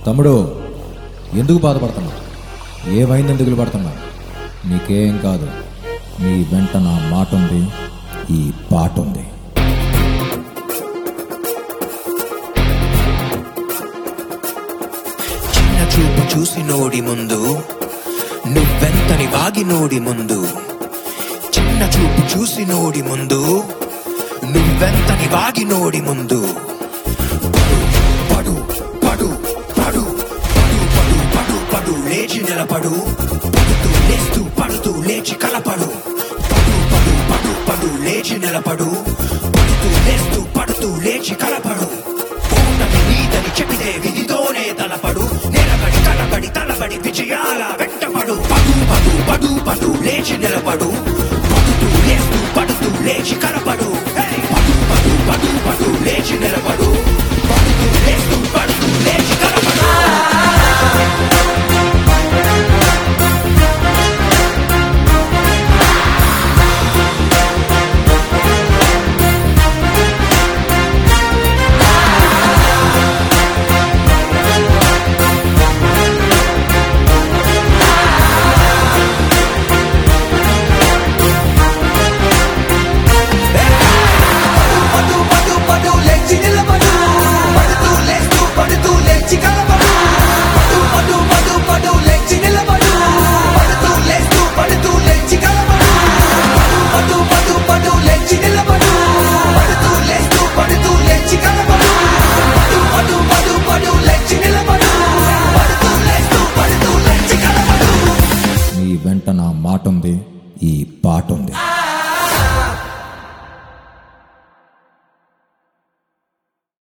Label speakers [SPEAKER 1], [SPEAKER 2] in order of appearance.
[SPEAKER 1] తమ్ముడు ఎందుకు బాధపడుతున్నావు ఏమైందని దిగులు పడుతున్నావు నీకేం కాదు నీ వెంట నా మాట ఉంది ఈ పాట ఉంది
[SPEAKER 2] చిన్న చూపు చూసి నోడి ముందు నువ్వెంతని వాగి నోడి ముందు చిన్న చూపు చూసి నోడి ముందు నువ్వెంతని వాగి నోడి ముందు పడు పడు పడు పడు పడు పడు పడు లేచి నిలబడు పడుతూ లేస్తూ పడుతూ లేచి కలపడు పడు పడు పడు పడు లేచి నిలబడు పడుతూ లేస్తూ పడుతూ లేచి కలపడు ఓటమి నీదని చెబితే విధితోనే తలపడు నిలబడి కలబడి తలబడి విజయాల వెంటపడు పడు పడు పడు పడు లేచి నిలబడు